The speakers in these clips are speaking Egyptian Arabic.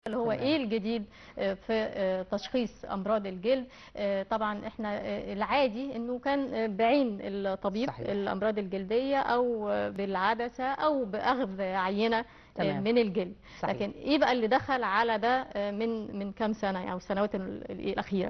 اللي هو تمام. ايه الجديد آه، في آه، تشخيص امراض الجلد آه، طبعا احنا آه، العادي انه كان آه، بعين الطبيب صحيح. الامراض الجلديه او آه، بالعدسه او باخذ عينه آه، تمام. من الجلد صحيح. لكن ايه بقى اللي دخل على ده آه، من من كام سنه او السنوات ال- ال- الاخيره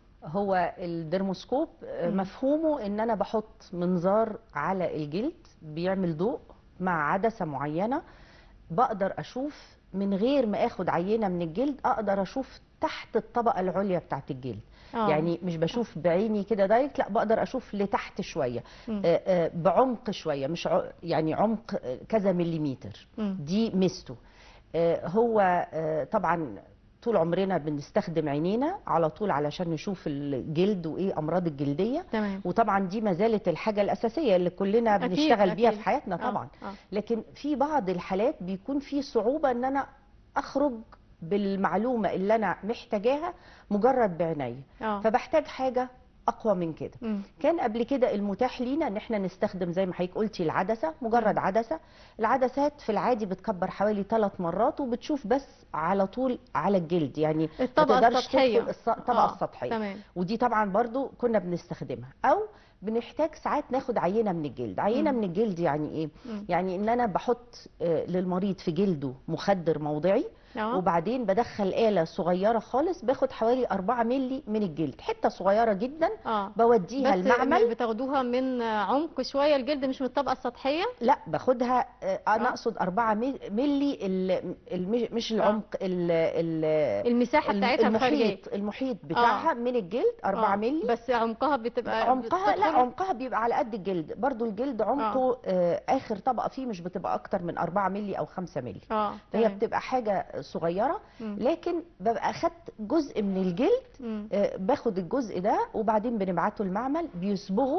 هو الدرموسكوب آه، مم. مفهومه ان انا بحط منظار على الجلد بيعمل ضوء مع عدسة معينة بقدر اشوف من غير ما اخد عينة من الجلد اقدر اشوف تحت الطبقة العليا بتاعت الجلد آه. يعني مش بشوف بعيني كده دايركت لا بقدر اشوف لتحت شوية مم. آه، آه، بعمق شوية مش ع- يعني عمق آه، كذا مليمتر مم. دي ميزته آه، هو آه، طبعا طول عمرنا بنستخدم عينينا على طول علشان نشوف الجلد وايه امراض الجلديه تمام وطبعا دي ما زالت الحاجه الاساسيه اللي كلنا أكيد، بنشتغل بيها أكيد. في حياتنا آه، طبعا آه. لكن في بعض الحالات بيكون في صعوبه ان انا اخرج بالمعلومه اللي انا محتاجاها مجرد بعيني اه فبحتاج حاجه اقوى من كده مم. كان قبل كده المتاح لينا ان احنا نستخدم زي ما حضرتك قلتي العدسه مجرد مم. عدسه العدسات في العادي بتكبر حوالي ثلاث مرات وبتشوف بس على طول على الجلد يعني ما الطبقه تقدرش السطحيه تدخل الص- الطبقه آه، السطحيه تمام ودي طبعا برضو كنا بنستخدمها او بنحتاج ساعات ناخد عينه من الجلد عينه مم. من الجلد يعني ايه مم. يعني ان انا بحط آه، للمريض في جلده مخدر موضعي اه وبعدين بدخل آلة صغيرة خالص باخد حوالي 4 ملي من الجلد حتة صغيرة جدا اه بوديها بس المعمل بتاخدوها من عمق شويه الجلد مش من الطبقه السطحيه لا باخدها آه، انا آه. اقصد 4 مل- ملي ال- ال- مش العمق ال- ال- المساحه الم- بتاعتها الخارجيه المحيط المحيط بتاعها من الجلد 4 آه، ملي بس عمقها بتبقى عمقها لا بتدخل- عمقها بيبقى على قد الجلد برضو الجلد عمقه آه. اخر طبقه فيه مش بتبقى اكتر من 4 ملي او 5 ملي اه فهي تمام. بتبقى حاجه صغيره مم. لكن ببقى اخدت جزء من الجلد مم. آه، باخد الجزء ده وبعدين بنبعته المعمل بيصبغوا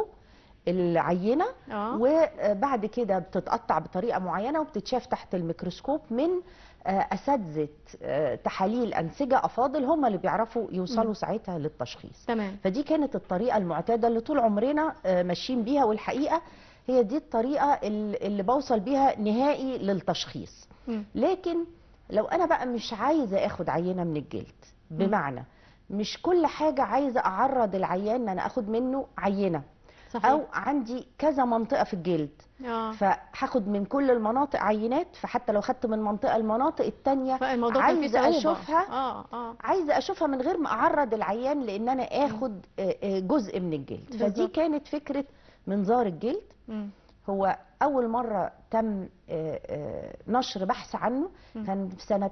العينه اه وبعد كده بتتقطع بطريقه معينه وبتتشاف تحت الميكروسكوب من آه، اساتذه آه، تحاليل انسجه افاضل هم اللي بيعرفوا يوصلوا مم. ساعتها للتشخيص تمام فدي كانت الطريقه المعتاده اللي طول عمرنا آه، ماشيين بيها والحقيقه هي دي الطريقه اللي اللي بوصل بيها نهائي للتشخيص مم. لكن لو انا بقى مش عايزه اخد عينه من الجلد بمعنى مش كل حاجه عايزه اعرض العيان ان انا اخد منه عينه صحيح او عندي كذا منطقه في الجلد اه فهاخد من كل المناطق عينات فحتى لو خدت من منطقه المناطق التانية فالموضوع كان فيه عايزه صعوبه اشوفها اه اه عايزه اشوفها من غير ما اعرض العيان لان انا اخد آه، آه، جزء من الجلد فدي بالظبط. كانت فكره منظار الجلد مم. هو اول مره تم آه، آه، نشر بحث عنه مم. كان في سنه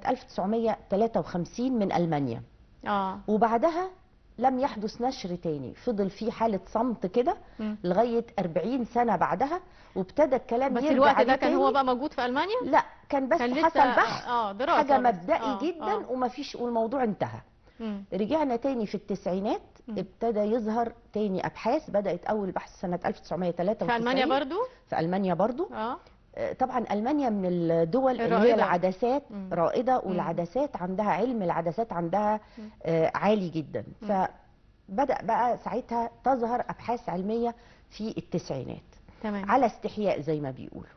1953 من المانيا اه وبعدها لم يحدث نشر تاني فضل في حاله صمت كده مم. لغايه 40 سنه بعدها وابتدى الكلام بس يرجع الوقت عليه ده كان هو تاني. بقى موجود في المانيا لا كان بس كان لسه حصل بحث اه دراسه حاجه بس. مبدئي آه، جدا آه. ومفيش والموضوع انتهى مم. رجعنا تاني في التسعينات مم. ابتدى يظهر تاني ابحاث بدات اول بحث سنه 1993 في المانيا برضو في المانيا برضو اه آه، طبعا المانيا من الدول اللي هي الرائدة. العدسات مم. رائده مم. والعدسات عندها علم العدسات عندها مم. آه، عالي جدا مم. فبدا بقى ساعتها تظهر ابحاث علميه في التسعينات تمام على استحياء زي ما بيقولوا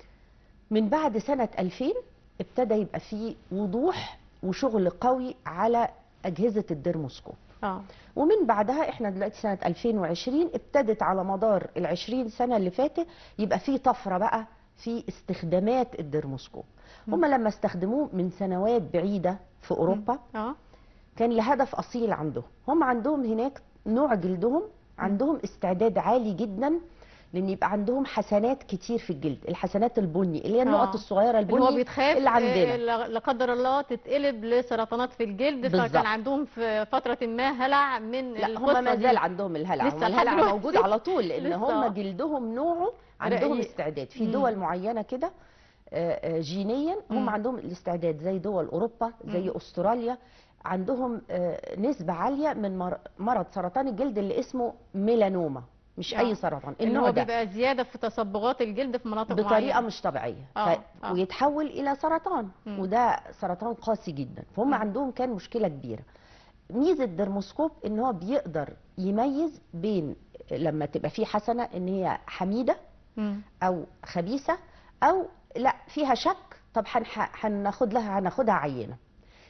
من بعد سنة 2000 ابتدى يبقى فيه وضوح وشغل قوي على أجهزة الدرموسكوب اه ومن بعدها احنا دلوقتي سنة 2020 ابتدت على مدار ال 20 سنة اللي فاتت يبقى فيه طفرة بقى في استخدامات الدرموسكوب مم. هم لما استخدموه من سنوات بعيدة في أوروبا اه كان لهدف أصيل عندهم هم عندهم هناك نوع جلدهم عندهم استعداد عالي جدا لان يبقى عندهم حسنات كتير في الجلد الحسنات البني اللي هي النقط آه. الصغيره اللي هو البني بيتخاف اللي عندنا آه، لا لا قدر الله تتقلب لسرطانات في الجلد بالظبط. فكان عندهم في فتره ما هلع من لا القصه هم ما دي. زال عندهم الهلع لسه هم لحد الهلع دلوقتي. موجود على طول لان لسه. هم جلدهم نوعه عندهم رقيق. استعداد في مم. دول معينه كده آه، آه، جينيا هم مم. عندهم الاستعداد زي دول اوروبا زي مم. استراليا عندهم آه، نسبه عاليه من مر- مرض سرطان الجلد اللي اسمه ميلانوما مش آه. اي سرطان اللي النوع هو ده بيبقى زياده في تصبغات الجلد في مناطق بطريقه معينه مش طبيعيه آه، ف... آه. ويتحول الى سرطان مم. وده سرطان قاسي جدا فهم مم. عندهم كان مشكله كبيره ميزه الدرموسكوب ان هو بيقدر يميز بين لما تبقى في حسنه ان هي حميده مم. او خبيثه او لا فيها شك طب هنح- هناخد لها هناخدها عينه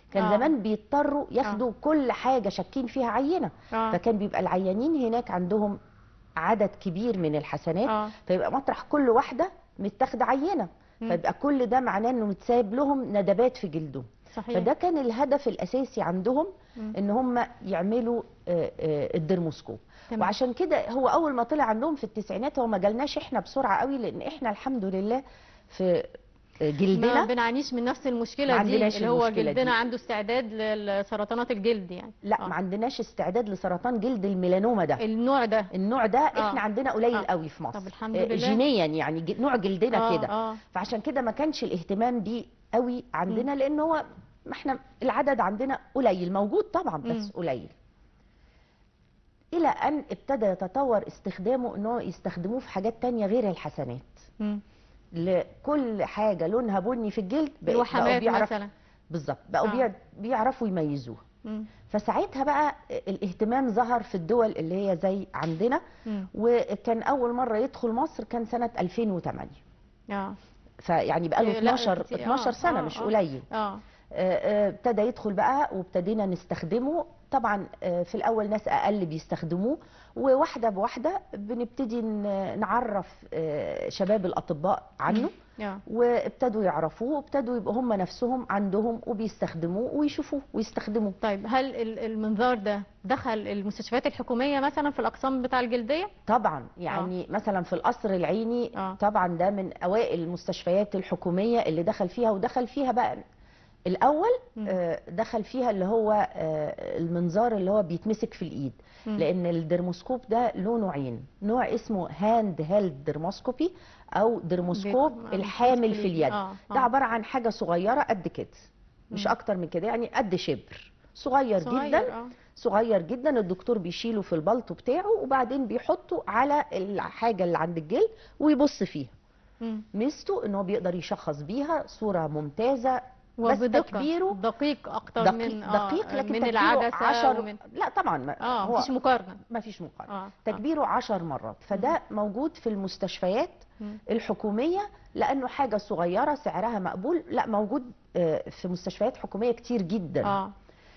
كان آه. زمان بيضطروا ياخدوا كل حاجه شاكين فيها عينه اه فكان بيبقى العيانين هناك عندهم عدد كبير من الحسنات اه فيبقى مطرح كل واحده متاخده عينه مم. فيبقى كل ده معناه انه متسايب لهم ندبات في جلدهم صحيح فده كان الهدف الاساسي عندهم مم. ان هم يعملوا آه، آه، الدرموسكوب تمام. وعشان كده هو اول ما طلع عندهم في التسعينات هو ما جالناش احنا بسرعه قوي لان احنا الحمد لله في ما جلدنا بنعانيش من نفس ما المشكله دي عندناش اللي هو المشكلة جلدنا دي. عنده استعداد لسرطانات الجلد يعني لا آه. ما عندناش استعداد لسرطان جلد الميلانوما ده النوع ده النوع ده آه. احنا عندنا قليل آه. قوي في مصر طب الحمد آه، لله. جينيا يعني ج- نوع جلدنا آه، كده اه فعشان كده ما كانش الاهتمام بيه قوي عندنا لان هو ما احنا العدد عندنا قليل موجود طبعا بس مم. قليل الى ان ابتدى يتطور استخدامه ان هو يستخدموه في حاجات تانية غير الحسنات مم. لكل حاجه لونها بني في الجلد بقى- بقوا الوحمات بيعرف مثلا بالظبط بقوا آه. بيع- بيعرفوا يميزوها مم. فساعتها بقى الاهتمام ظهر في الدول اللي هي زي عندنا مم. وكان اول مره يدخل مصر كان سنه 2008 اه فيعني بقى له إيه، لا، 12 كتير. آه، 12 سنه آه، مش آه. قليل اه آه، آه، ابتدى يدخل بقى وابتدينا نستخدمه طبعا آه، في الاول ناس اقل بيستخدموه وواحده بواحده بنبتدي ن- نعرف آه، شباب الاطباء عنه اه وابتدوا يعرفوه وابتدوا يبقوا هم نفسهم عندهم وبيستخدموه ويشوفوه ويستخدموه طيب هل ال- المنظار ده دخل المستشفيات الحكوميه مثلا في الاقسام بتاع الجلديه طبعا يعني آه. مثلا في القصر العيني آه. آه. طبعا ده من اوائل المستشفيات الحكوميه اللي دخل فيها ودخل فيها بقى الاول مم. آه، دخل فيها اللي هو آه، المنظار اللي هو بيتمسك في الايد مم. لان الدرموسكوب ده له نوعين نوع اسمه هاند هيلد درموسكوبي او درموسكوب بيت- الحامل في اليد آه، آه. ده عباره عن حاجه صغيره قد كده مش مم. اكتر من كده يعني قد شبر صغير, صغير، جدا آه. صغير جدا الدكتور بيشيله في البلطو بتاعه وبعدين بيحطه على الحاجه اللي عند الجلد ويبص فيها مم. ميزته ان هو بيقدر يشخص بيها صوره ممتازه بس وبدقه تكبيره دقيق اكتر دقيق, من آه دقيق لكن من تكبيره العدسه عشر ومن لا طبعا ما اه هو مفيش مقارنه ما فيش مقارنه اه آه. تكبيره عشر مرات فده موجود في المستشفيات مم. الحكوميه لانه حاجه صغيره سعرها مقبول لا موجود آه، في مستشفيات حكوميه كتير جدا اه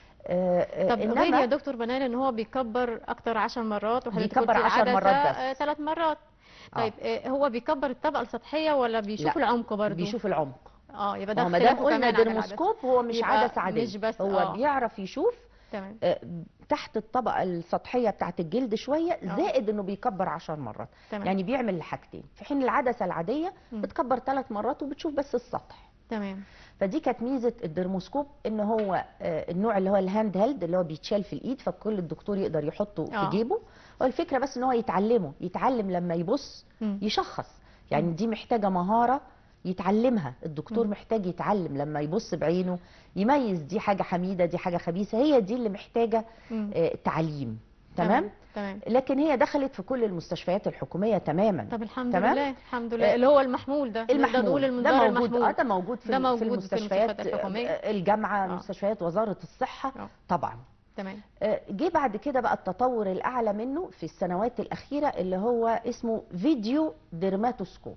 آه، آه، طب غير يا إنما- دكتور بنان ان هو بيكبر اكتر 10 مرات وحضرتك بيكبر قلتي 10 مرات العدسة، بس. آه، ثلاث مرات آه. طيب آه، هو بيكبر الطبقه السطحيه ولا بيشوف لا، العمق برضه بيشوف العمق اه يبقى ما ده هو ما دام اختلافه قلنا كمان عن العدسة. درموسكوب هو مش يبقى عدسه عاديه مش بس- هو آه. بيعرف يشوف تمام آه، تحت الطبقه السطحيه بتاعت الجلد شويه آه. زائد انه بيكبر 10 مرات تمام يعني بيعمل الحاجتين في حين العدسه العاديه مم. بتكبر ثلاث مرات وبتشوف بس السطح تمام فدي كانت ميزه الدرموسكوب ان هو آه، النوع اللي هو الهاند هيلد اللي هو بيتشال في الايد فكل الدكتور يقدر يحطه آه. في جيبه والفكره بس ان هو يتعلمه يتعلم لما يبص مم. يشخص يعني دي محتاجه مهاره يتعلمها الدكتور مم. محتاج يتعلم لما يبص بعينه يميز دي حاجه حميده دي حاجه خبيثه هي دي اللي محتاجه مم. آه، تعليم تمام تمام لكن هي دخلت في كل المستشفيات الحكوميه تماما طب الحمد تمام؟ لله الحمد لله آه، اللي هو المحمول ده نقدر نقول المحمول ده المنظار موجود اه المحمول ده موجود في, ده ال- موجود في في المستشفيات المستشفيات الحكومية. آه، الجامعه آه. مستشفيات وزاره الصحه آه. طبعا تمام آه، جه بعد كده بقى التطور الاعلى منه في السنوات الاخيره اللي هو اسمه فيديو ديرماتوسكوب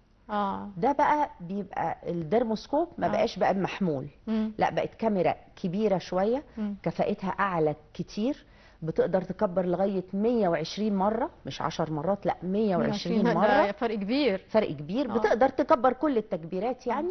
اه ده بقى بيبقى الديرموسكوب ما آه. بقاش بقى محمول مم. لا بقت كاميرا كبيره شويه مم. كفاءتها اعلى كتير بتقدر تكبر لغايه 120 مره مش 10 مرات لا 120 ده مره فرق كبير فرق كبير آه. بتقدر تكبر كل التكبيرات يعني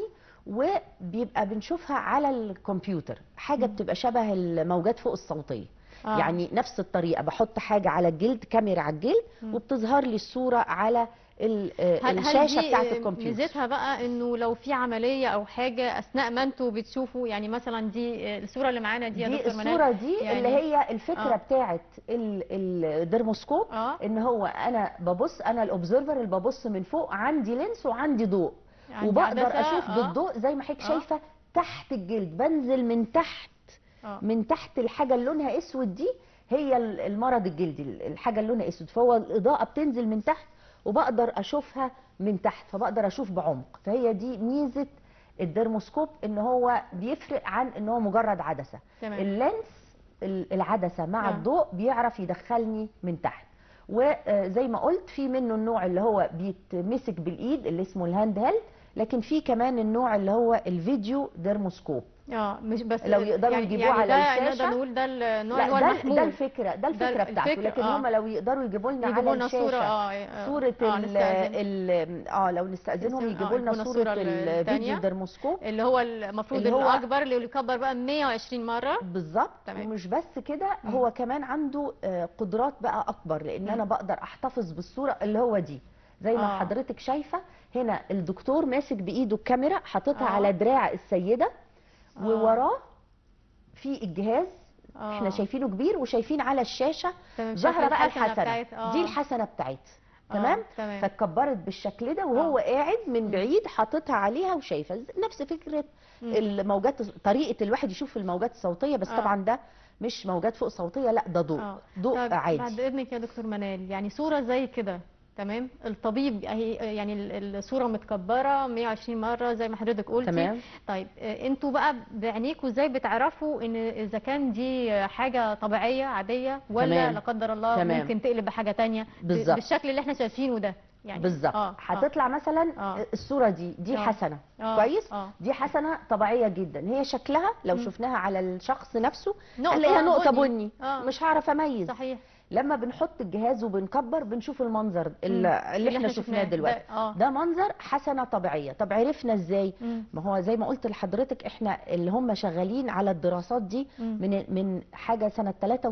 وبيبقى بنشوفها على الكمبيوتر حاجه مم. بتبقى شبه الموجات فوق الصوتيه آه. يعني نفس الطريقه بحط حاجه على الجلد كاميرا على الجلد مم. وبتظهر لي الصوره على ال- آه، هل الشاشه هل دي بتاعت الكمبيوتر ميزتها بقى انه لو في عمليه او حاجه اثناء ما انتوا بتشوفوا يعني مثلا دي الصوره اللي معانا دي يا دي دكتور منال الصوره دي يعني- اللي هي الفكره آه. بتاعت ال- الدرموسكوب اه ان هو انا ببص انا الاوبزرفر اللي ببص من فوق عندي لينس وعندي ضوء عندي وبقدر عدسة، اشوف آه. بالضوء زي ما حضرتك آه. شايفه تحت الجلد بنزل من تحت اه من تحت الحاجه اللي لونها اسود دي هي ال- المرض الجلدي الحاجه اللي لونها اسود فهو الاضاءه بتنزل من تحت وبقدر اشوفها من تحت فبقدر اشوف بعمق فهي دي ميزه الدرموسكوب ان هو بيفرق عن ان هو مجرد عدسه تمام اللينس ال- العدسه مع آه. الضوء بيعرف يدخلني من تحت وزي ما قلت في منه النوع اللي هو بيتمسك بالايد اللي اسمه الهاند هيلد لكن في كمان النوع اللي هو الفيديو ديرموسكوب اه مش بس لو يقدروا يعني يجيبوه يعني على ده الشاشة. نقدر نقول ده النوع اللي لا هو ده, المحمول ده الفكره ده الفكره بتاعته الفكرة، لكن آه. هم لو يقدروا يجيبوا لنا يجيبوا على لنا صورة الشاشه اه آه، صورة آه، ال نستأذن. ال اه لو نستأذنهم نستأذن- يجيبوا آه، لنا يجيبوا صورة الصورة التانية. الفيديو درموسكوب اللي هو المفروض اللي هو- الاكبر اللي يكبر بقى 120 مره بالظبط تمام. ومش بس كده مم. هو كمان عنده آه، قدرات بقى اكبر لان مم. انا بقدر احتفظ بالصورة اللي هو دي زي ما آه. حضرتك شايفة هنا الدكتور ماسك بايده الكاميرا حاططها آه. على دراع السيدة آه. ووراه في الجهاز آه. احنا شايفينه كبير وشايفين على الشاشة تمام، ظاهرة شكل بقى الحسنة الحسنة بتاعت- آه. دي الحسنة بتاعتها آه، تمام تمام فاتكبرت بالشكل ده وهو قاعد من بعيد حاططها عليها وشايفه نفس فكره مم. الموجات طريقه الواحد يشوف الموجات الصوتيه بس آه. طبعا ده مش موجات فوق صوتيه لا ده ضوء آه. ضوء طب بعد عادي اذنك يا دكتور منال يعني صوره زي كده تمام الطبيب هي يعني ال- الصوره متكبره 120 مره زي ما حضرتك قلتي تمام طيب آه، انتوا بقى بعينيكوا ازاي بتعرفوا ان اذا كان دي حاجه طبيعيه عاديه ولا تمام. لا قدر الله تمام. ممكن تقلب بحاجه تانية ب- بالظبط. بالشكل اللي احنا شايفينه ده يعني بالظبط اه هتطلع مثلا آه. الصوره دي دي آه. حسنه آه. كويس اه دي حسنه طبيعيه جدا هي شكلها لو مم. شفناها على الشخص نفسه نقطة هنلاقيها نقطه بني. بني آه. مش هعرف اميز صحيح لما بنحط الجهاز وبنكبر بنشوف المنظر مم. اللي, اللي احنا شفناه دلوقتي ده- اه ده منظر حسنه طبيعيه طب عرفنا ازاي مم. ما هو زي ما قلت لحضرتك احنا اللي هم شغالين على الدراسات دي مم. من من حاجه سنه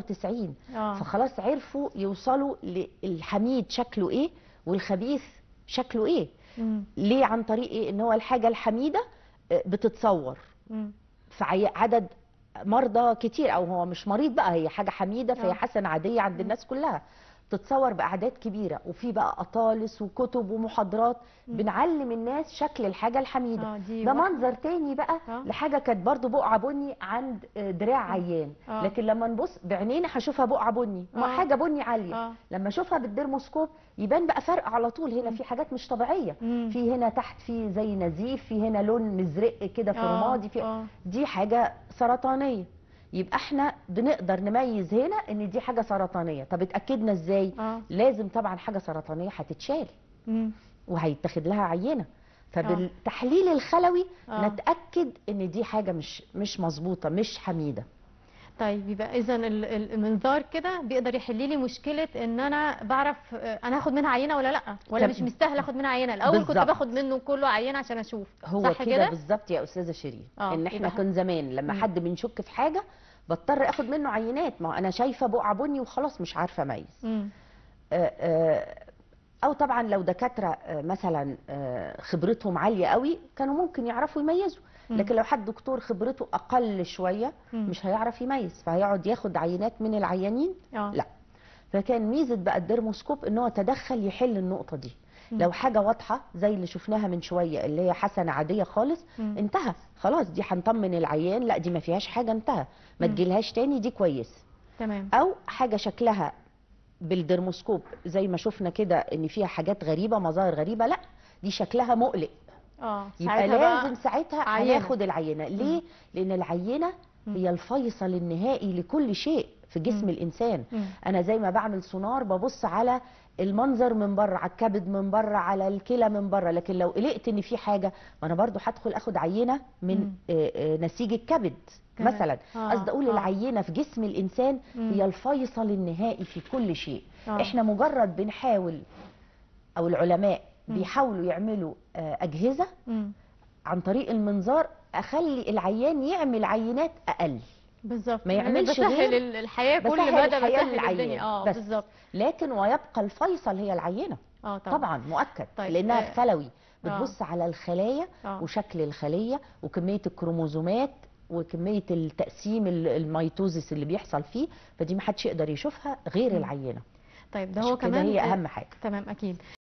93 اه فخلاص عرفوا يوصلوا للحميد شكله ايه والخبيث شكله ايه مم. ليه عن طريق ايه ان هو الحاجه الحميده آه، بتتصور مم. في عي- عدد مرضى كتير او هو مش مريض بقى هي حاجه حميده آه. فهي حسنه عاديه عند الناس كلها تتصور باعداد كبيره وفي بقى اطالس وكتب ومحاضرات مم. بنعلم الناس شكل الحاجه الحميده اه دي ده واحدة. منظر تاني بقى آه. لحاجه كانت برضو بقعه بني عند آه، دراع عيان آه. لكن لما نبص بعينينا هشوفها بقعه بني ما آه. حاجه بني عاليه اه لما اشوفها بالدرموسكوب يبان بقى فرق على طول هنا مم. في حاجات مش طبيعيه مم. في هنا تحت في زي نزيف في هنا لون مزرق كده في آه، رمادي في آه. دي حاجه سرطانيه يبقى احنا بنقدر نميز هنا ان دي حاجه سرطانيه طب اتاكدنا ازاي اه لازم طبعا حاجه سرطانيه هتتشال مم. وهيتاخد لها عينه فبالتحليل الخلوي آه. نتاكد ان دي حاجه مش مش مظبوطه مش حميده طيب يبقى اذا ال- ال- المنظار كده بيقدر يحل لي مشكله ان انا بعرف آه، انا هاخد منها عينه ولا لا ولا طب- مش مستاهل اخد منها عينه الاول كنت بالظبط. باخد منه كله عينه عشان اشوف هو صح كده كده بالظبط يا استاذه شيرين آه، ان احنا يبقى- كان زمان لما مم. حد بنشك في حاجه بضطر اخد منه عينات ما هو انا شايفه بقعه بني وخلاص مش عارفه اميز مم. آه، آه، او طبعا لو دكاتره آه، مثلا آه، خبرتهم عاليه قوي كانوا ممكن يعرفوا يميزوا مم. لكن لو حد دكتور خبرته اقل شويه مم. مش هيعرف يميز فهيقعد ياخد عينات من العيانين اه لا فكان ميزه بقى الديرموسكوب ان هو تدخل يحل النقطه دي مم. لو حاجه واضحه زي اللي شفناها من شويه اللي هي حسنه عاديه خالص مم. انتهى خلاص دي هنطمن العيان لا دي ما فيهاش حاجه انتهى ما مم. تجيلهاش تاني دي كويس تمام او حاجه شكلها بالدرموسكوب زي ما شفنا كده ان فيها حاجات غريبه مظاهر غريبه لا دي شكلها مقلق اه يبقى ساعتها بقى لازم ساعتها عينة. هناخد العينه ليه لان العينه مم. هي الفيصل النهائي لكل شيء في جسم مم. الانسان مم. انا زي ما بعمل سونار ببص على المنظر من بره على الكبد من بره على الكلى من بره لكن لو قلقت ان في حاجه ما انا برضو هدخل اخد عينه من مم. آه، آه، نسيج الكبد كمان. مثلا آه، قصدي اقول آه. العينه في جسم الانسان مم. هي الفيصل النهائي في كل شيء آه. احنا مجرد بنحاول او العلماء مم. بيحاولوا يعملوا آه، اجهزه مم. عن طريق المنظار اخلي العيان يعمل عينات اقل بالظبط ما يعني يعملش بسهل غير- ال- الحياه كل بسهل مدى الحياة بسهل للعيان. الدنيا اه بس. بالظبط لكن ويبقى الفيصل هي العينه اه طبعا طبعا مؤكد طيب، لانها آه، خلوي آه. بتبص على الخلايا آه. وشكل الخليه وكميه الكروموزومات وكميه التقسيم ال- الميتوزيس اللي بيحصل فيه فدي ما حدش يقدر يشوفها غير مم. العينه طيب ده عشان هو كده كمان هي آه، اهم حاجه تمام اكيد